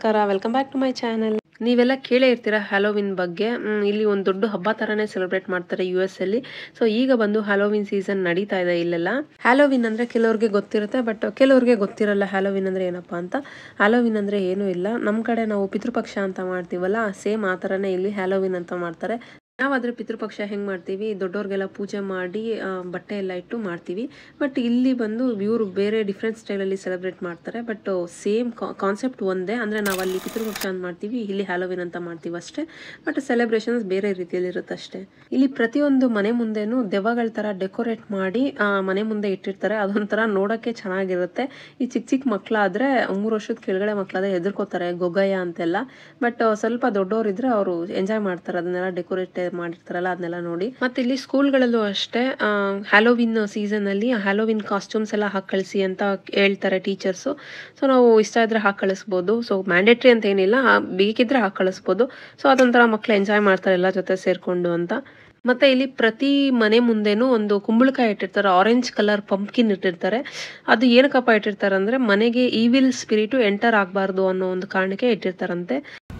ನಮಸ್ಕಾರ welcome back to my channel ನೀವೆಲ್ಲ ಕೇಳೇ ಇರ್ತೀರಾ ಹ್ಯಾಲೋವಿನ್ ಬಗ್ಗೆ ಮ್, ಇಲ್ಲಿ ಒಂದು ದೊಡ್ಡ ಹಬ್ಬ ಥರನೇ ಸೆಲೆಬ್ರೇಟ್ ಮಾಡ್ತಾರೆ ಯು ಎಸ್ ಅಲ್ಲಿ ಸೊ ಈಗ ಬಂದು ಹ್ಯಾಲೋವಿನ್ ಸೀಸನ್ ನಡೀತಾ ಇದೆ ಇಲ್ಲೆಲ್ಲ ಹ್ಯಾಲೋವಿನ್ ಅಂದರೆ ಕೆಲವ್ರಿಗೆ ಗೊತ್ತಿರುತ್ತೆ ಬಟ್ ಕೆಲವ್ರಿಗೆ ಗೊತ್ತಿರಲ್ಲ ಹ್ಯಾಲೋವಿನ್ ಅಂದರೆ ಏನಪ್ಪ ಅಂತ ಹ್ಯಾಲೋವಿನ್ ಅಂದರೆ ಏನೂ ಇಲ್ಲ ನಮ್ಮ ಕಡೆ ನಾವು ಪಿತೃಪಕ್ಷ ಅಂತ ಮಾಡ್ತೀವಲ್ಲ ಸೇಮ್ ಆ ಥರನೇ ಇಲ್ಲಿ ಹ್ಯಾಲೋವಿನ್ ಅಂತ ಮಾಡ್ತಾರೆ ನಾವಾದರೆ ಪಿತೃಪಕ್ಷ ಹೆಂಗೆ ಮಾಡ್ತೀವಿ ದೊಡ್ಡವ್ರಿಗೆಲ್ಲ ಪೂಜೆ ಮಾಡಿ ಆ, ಬಟ್ಟೆ ಎಲ್ಲ ಇಟ್ಟು ಮಾಡ್ತೀವಿ ಬಟ್ ಇಲ್ಲಿ ಬಂದು ಇವರು ಬೇರೆ ಡಿಫ್ರೆಂಟ್ ಸ್ಟೈಲಲ್ಲಿ ಸೆಲೆಬ್ರೇಟ್ ಮಾಡ್ತಾರೆ ಬಟ್ ಸೇಮ್ ಕಾನ್ಸೆಪ್ಟ್ ಒಂದೇ ಅಂದರೆ ನಾವು ಅಲ್ಲಿ ಪಿತೃಪಕ್ಷ ಅಂತ ಮಾಡ್ತೀವಿ ಇಲ್ಲಿ ಹ್ಯಾಲೋವಿನ್ ಅಂತ ಮಾಡ್ತೀವಿ ಅಷ್ಟೇ ಬಟ್ ಸೆಲೆಬ್ರೇಷನ್ಸ್ ಬೇರೆ ರೀತಿಯಲ್ಲಿ ಇರುತ್ತೆ ಅಷ್ಟೇ ಇಲ್ಲಿ ಪ್ರತಿಯೊಂದು ಮನೆ ಮುಂದೆನೂ ದೆವ್ವಗಳ ಥರ ಡೆಕೋರೇಟ್ ಮಾಡಿ ಆ, ಮನೆ ಮುಂದೆ ಇಟ್ಟಿರ್ತಾರೆ ಅದೊಂಥರ ನೋಡೋಕ್ಕೆ ಚೆನ್ನಾಗಿರುತ್ತೆ ಈ ಚಿಕ್ಕ ಚಿಕ್ಕ ಮಕ್ಕಳಾದರೆ ಮೂರು ವರ್ಷದ ಕೆಳಗಡೆ ಮಕ್ಕಳಾದ್ರೆ ಹೆದರ್ಕೋತಾರೆ ಗೊಗಯ್ಯ ಅಂತೆಲ್ಲ ಬಟ್ ಸ್ವಲ್ಪ ದೊಡ್ಡವರಿದ್ರೆ ಅವರು ಎಂಜಾಯ್ ಮಾಡ್ತಾರೆ ಅದನ್ನೆಲ್ಲ ಡೆಕೋರೇಟ್ ಮಾಡಿರ್ತಾರಲ್ಲ ಅದನ್ನೆಲ್ಲ ನೋಡಿ ಮತ್ತೆ ಇಲ್ಲಿ ಸ್ಕೂಲ್ಗಳಲ್ಲೂ ಅಷ್ಟೇ ಹ್ಯಾಲೋವಿನ್ ಸೀಸನ್ ಅಲ್ಲಿ ಹ್ಯಾಲೋವಿನ್ ಕಾಸ್ಟ್ಯೂಮ್ಸ್ ಎಲ್ಲ ಹಾಕಿ ಕಳಿಸಿ ಅಂತ ಹೇಳ್ತಾರೆ ಟೀಚರ್ಸು ಸೊ ನಾವು ಇಷ್ಟ ಇದ್ರೆ ಹಾಕಿ ಕಳಿಸ್ಬೋದು ಸೊ ಮ್ಯಾಂಡೇಟ್ರಿ ಅಂತ ಏನಿಲ್ಲ ಆ, ಬೇಕಿದ್ರೆ ಹಾಕಿ ಕಳಿಸ್ಬೋದು ಸೊ ಅದೊಂಥರ ಮಕ್ಳು ಎಂಜಾಯ್ ಮಾಡ್ತಾರೆ ಎಲ್ಲ ಜೊತೆ ಸೇರ್ಕೊಂಡು ಅಂತ ಮತ್ತೆ ಇಲ್ಲಿ ಪ್ರತಿ ಮನೆ ಮುಂದೆನೂ ಒಂದು ಕುಂಬಳಕಾಯಿ ಇಟ್ಟಿರ್ತಾರೆ ಆರೆಂಜ್ ಕಲರ್ ಪಂಪ್ಕಿನ್ ಇಟ್ಟಿರ್ತಾರೆ ಅದು ಏನಕ್ಕಪ್ಪ ಇಟ್ಟಿರ್ತಾರೆ ಅಂದ್ರೆ ಮನೆಗೆ ಈವಿಲ್ ಸ್ಪಿರಿಟು ಎಂಟರ್ ಆಗಬಾರ್ದು ಅನ್ನೋ ಒಂದು ಕಾರಣಕ್ಕೆ ಇಟ್ಟಿರ್ತಾರಂತೆ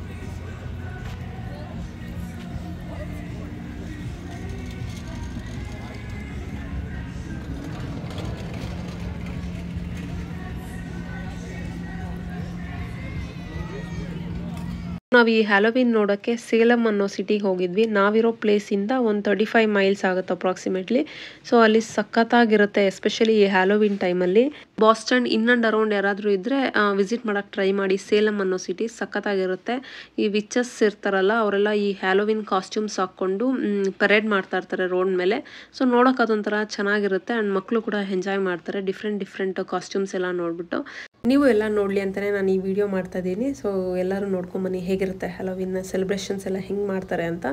ನಾವು ಈ ಹ್ಯಾಲೋವಿನ್ ನೋಡೋಕ್ಕೆ ಸೇಲಂ ಅನ್ನೋ ಸಿಟಿಗೆ ಹೋಗಿದ್ವಿ ನಾವಿರೋ ಪ್ಲೇಸಿಂದ ಒಂದು ತರ್ಟಿ ಫೈವ್ ಮೈಲ್ಸ್ ಆಗುತ್ತೆ ಅಪ್ರಾಕ್ಸಿಮೇಟ್ಲಿ ಸೊ ಅಲ್ಲಿ ಸಖತ್ತಾಗಿರುತ್ತೆ ಎಸ್ಪೆಷಲಿ ಈ ಹ್ಯಾಲೋವಿನ್ ಟೈಮಲ್ಲಿ ಬಾಸ್ಟನ್ ಇನ್ ಅಂಡ್ ಅರೌಂಡ್ ಯಾರಾದರೂ ಇದ್ದರೆ ವಿಸಿಟ್ ಮಾಡೋಕ್ಕೆ ಟ್ರೈ ಮಾಡಿ ಸೇಲಂ ಅನ್ನೋ ಸಿಟಿ ಸಖತ್ತಾಗಿರುತ್ತೆ ಈ ವಿಚಸ್ ಇರ್ತಾರಲ್ಲ ಅವರೆಲ್ಲ ಈ ಹ್ಯಾಲೋವಿನ್ ಕಾಸ್ಟ್ಯೂಮ್ಸ್ ಹಾಕ್ಕೊಂಡು ಪರೇಡ್ ಮಾಡ್ತಾ ಇರ್ತಾರೆ ರೋಡ್ ಮೇಲೆ ಸೊ ನೋಡೋಕೆ ಅದೊಂಥರ ಚೆನ್ನಾಗಿರುತ್ತೆ ಆ್ಯಂಡ್ ಮಕ್ಕಳು ಕೂಡ ಎಂಜಾಯ್ ಮಾಡ್ತಾರೆ ಡಿಫ್ರೆಂಟ್ ಡಿಫ್ರೆಂಟ್ ಕಾಸ್ಟ್ಯೂಮ್ಸ್ ಎಲ್ಲ ನೋಡ್ಬಿಟ್ಟು ನೀವು ಎಲ್ಲ ನೋಡಲಿ ಅಂತಲೇ ನಾನು ಈ ವಿಡಿಯೋ ಮಾಡ್ತಾ ಇದ್ದೀನಿ ಸೊ ಎಲ್ಲರೂ ನೋಡ್ಕೊಂಬನ್ನಿ ಹೇಗಿರುತ್ತೆ ಹಲೋವಿನ್ ಸೆಲೆಬ್ರೇಷನ್ಸ್ ಎಲ್ಲ ಹೆಂಗೆ ಮಾಡ್ತಾರೆ ಅಂತ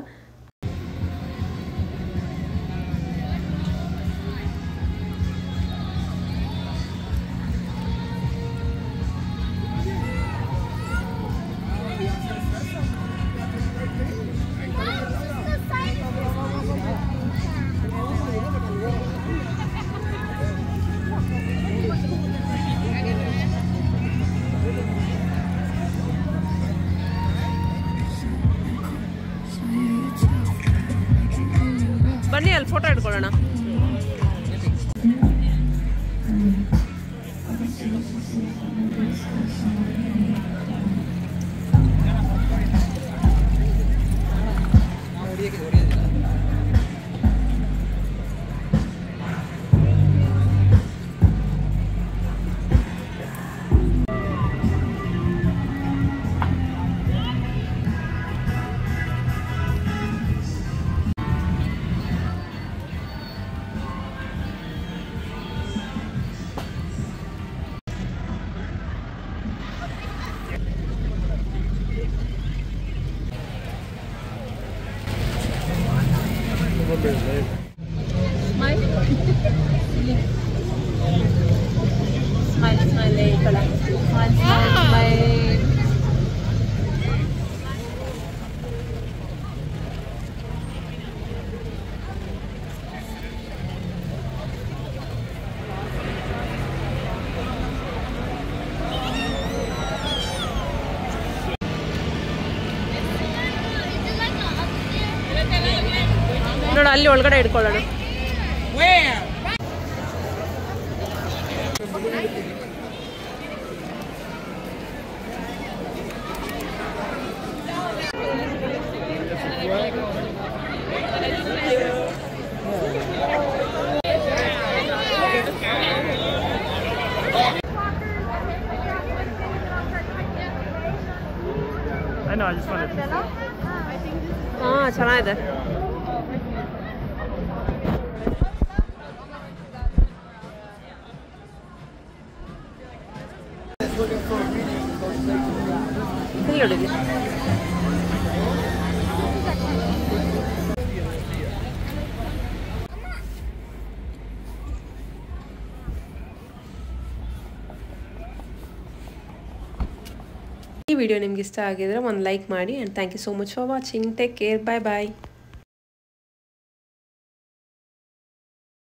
ಬನ್ನಿ ಅಲ್ಲಿ ಫೋಟೋ ಇಟ್ಕೊಳ್ಳೋಣ ನೋಡ ಅಲ್ಲಿ ಒಳಗಡೆ ಇಟ್ಕೊಳ್ಳೋಣ I know, I just wanted to. ಹಾ ಚೆನ್ನಾಗಿದೆ ಇಲ್ಲಿ ನೋಡಿ ಇಲ್ಲಿ. ಈ ವಿಡಿಯೋ ನಿಮ್ಗೆ ಇಷ್ಟ ಆಗಿದ್ರೆ ಒಂದು ಲೈಕ್ ಮಾಡಿ and thank you so much for watching take care bye bye